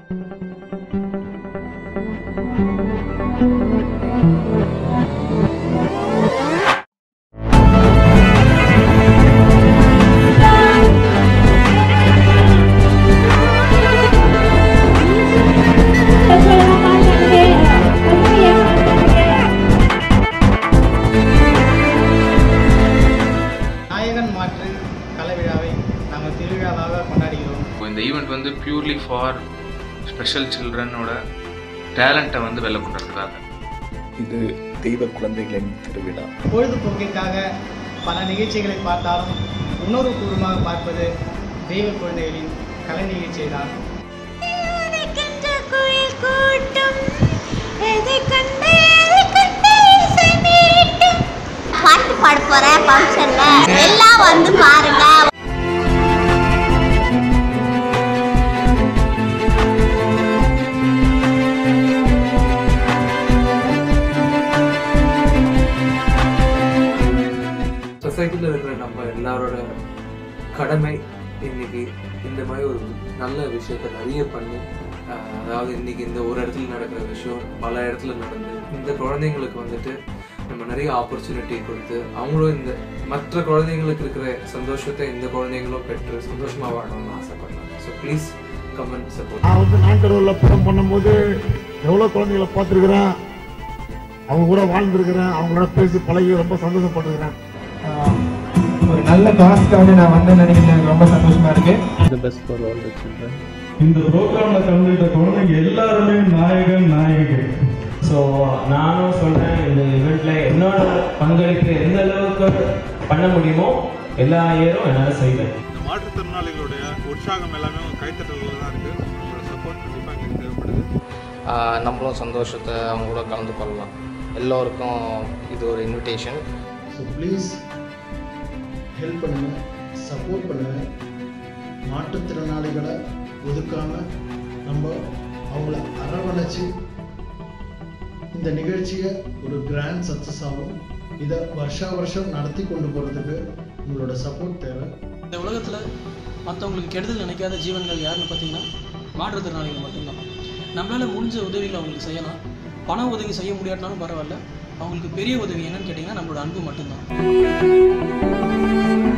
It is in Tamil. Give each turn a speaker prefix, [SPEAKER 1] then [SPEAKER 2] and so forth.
[SPEAKER 1] நாயகன் மாற்று கலை விழாவை நாங்கள் திருவிழாவாக கொண்டாடுகிறோம்
[SPEAKER 2] இப்போ இந்த ஈவெண்ட் வந்து பியூர்லி ஃபார் ஸ்பெஷல் சில்ட்ரனோட டேலண்ட்டை வந்து வெளில கொண்டு வரதுக்காக
[SPEAKER 3] இது தெய்வ குழந்தைகளின் திருவிழா
[SPEAKER 1] பொழுதுபோக்கிற்காக பல நிகழ்ச்சிகளை பார்த்தாலும் உணர்வுபூர்வமாக பார்ப்பது தெய்வ குழந்தைகளின் கலை நிகழ்ச்சியை தான்
[SPEAKER 4] உனக்கென்ற குயில் கூட்டம் எதை கண்டு எதை கண்டு இசை மீட்டும் பாட்டு பாட போறேன் ஃபங்க்ஷன்ல எல்லாம் வந்து பாருங்க
[SPEAKER 5] சொசைட்டியில் இருக்கிற நம்ம எல்லாரோட கடமை இன்னைக்கு இந்த மாதிரி ஒரு நல்ல விஷயத்த நிறைய பண்ணி ஆஹ், அதாவது இன்னைக்கு இந்த ஒரு இடத்துல நடக்கிற விஷயம் பல இடத்துல நடந்து இந்த குழந்தைங்களுக்கு வந்துட்டு நம்ம நிறைய ஆப்பர்ச்சுனிட்டி கொடுத்து அவங்களும் இந்த மற்ற குழந்தைங்களுக்கு இருக்கிற சந்தோஷத்தை இந்த குழந்தைங்களும் பெற்று சந்தோஷமாக வாழணும்னு ஆசைப்படுறேன் ஸோ ப்ளீஸ் கமெண்ட் சப்போர்ட்
[SPEAKER 6] நான் வந்து நான்கடவுளில் படம் பண்ணும்போது எவ்வளோ குழந்தைகளை பார்த்துருக்குறேன் அவங்க கூட வாழ்ந்துருக்கிறேன் அவங்களோட பேசி பழகி ரொம்ப சந்தோஷப்பட்டிருக்கிறேன்
[SPEAKER 7] ஒரு நல்ல காசுக்காக நான் வந்து நினைக்கிறேன் எனக்கு ரொம்ப சந்தோஷமா இருக்கு
[SPEAKER 8] இந்த ப்ரோக்ராம்ல கலந்துக்கிட்ட குழந்தைங்க எல்லாருமே நாயகன் நாயகிகள்
[SPEAKER 9] ஸோ நானும் சொல்கிறேன் இந்த இவெண்ட்ல என்னோட பங்களிப்பு எந்த அளவுக்கு பண்ண முடியுமோ எல்லா இயரும் என்னால் செய்வேன்
[SPEAKER 8] இந்த மாற்றுத்திறனாளிகளுடைய உற்சாகம் எல்லாமே கைத்தட்டல்கள் தான் இருக்கு உங்களோட சப்போர்ட் கண்டிப்பாக எங்களுக்கு தேவைப்படுது
[SPEAKER 10] நம்மளும் சந்தோஷத்தை அவங்களோட கலந்து கொள்ளலாம் எல்லோருக்கும் இது ஒரு இன்விடேஷன்
[SPEAKER 6] ஸோ ப்ளீஸ் ஹெல்ப் பண்ணுங்கள் சப்போர்ட் பண்ணுங்கள் மாற்றுத்திறனாளிகளை ஒதுக்காம நம்ம அவங்கள அரவணைச்சு இந்த நிகழ்ச்சியை ஒரு கிராண்ட் சக்ஸஸ் ஆகும் இதை வருஷா வருஷம் நடத்தி கொண்டு போகிறதுக்கு உங்களோட சப்போர்ட் தேவை
[SPEAKER 11] இந்த உலகத்தில் மற்றவங்களுக்கு கெடுதல் நினைக்காத ஜீவன்கள் யாருன்னு பார்த்தீங்கன்னா மாற்றுத்திறனாளிகள் மட்டும்தான் நம்மளால் முடிஞ்ச உதவிகளை அவங்களுக்கு செய்யலாம் பண உதவி செய்ய முடியாட்டினாலும் பரவாயில்ல அவங்களுக்கு பெரிய உதவி என்னன்னு கேட்டிங்கன்னா நம்மளோட அன்பு மட்டும்தான்